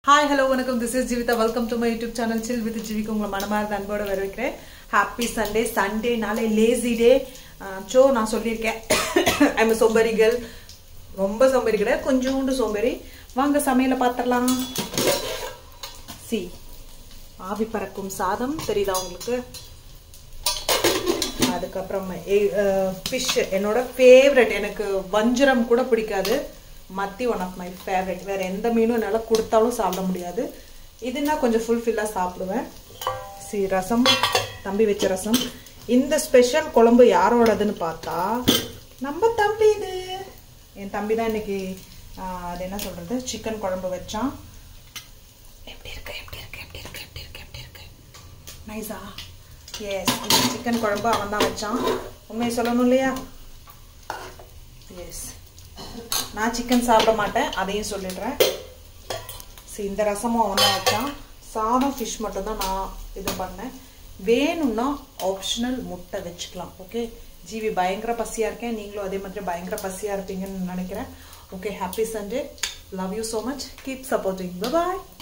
hi hello வணக்கம் this is Jeevitha welcome to my YouTube channel chill with ஜீவிக்கு உங்களை மனமார்ந்த அன்போட வரவேற்கிறேன் ஹாப்பி சண்டே சண்டே நாளே லேசி டே ஸோ நான் சொல்லியிருக்கேன் ஐம் சோம்பேறி கேர்ள் ரொம்ப சோம்பேறி கிடையாது கொஞ்சோண்டு சோம்பேறி வாங்க சமையலை பார்த்துடலாம் சி ஆவி பறக்கும் சாதம் தெரியுதா உங்களுக்கு அதுக்கப்புறம் ஃபிஷ் என்னோட ஃபேவரட் எனக்கு வஞ்சரம் கூட பிடிக்காது மத்தி ஒன் ஆஃப் மை ஃபேவரட் வேற எந்த மீனும் என்னால் கொடுத்தாலும் சாப்பிட முடியாது இதுனா கொஞ்சம் ஃபுல்ஃபில்லாக சாப்பிடுவேன் சி ரசம் தம்பி வச்ச ரசம் இந்த ஸ்பெஷல் குழம்பு யாரோடதுன்னு பார்த்தா நம்ம தம்பி இது என் தம்பி தான் இன்னைக்கு அது என்ன சொல்றது சிக்கன் குழம்பு வச்சான் எப்படி இருக்கு எப்படி இருக்கு எப்படி இருக்கு எப்படி இருக்கு எப்படி இருக்கு நைஸா எஸ் இந்த சிக்கன் குழம்பு அவன் தான் வச்சான் உண்மையை சொல்லணும் இல்லையா எஸ் நான் சிக்கன் சாப்பிட மாட்டேன் அதையும் சொல்லிடுறேன் சரி இந்த ரசமும் அவன் தான் வச்சான் சாதம் ஃபிஷ் மட்டும் தான் நான் இது பண்ணேன் வேணும்னா ஆப்ஷனல் முட்டை வச்சுக்கலாம் ஓகே ஜீவி பயங்கர பசியாக இருக்கேன் நீங்களும் அதே மாதிரி பயங்கர பசியாக இருப்பீங்கன்னு நினைக்கிறேன் okay happy Sunday love you so much keep supporting bye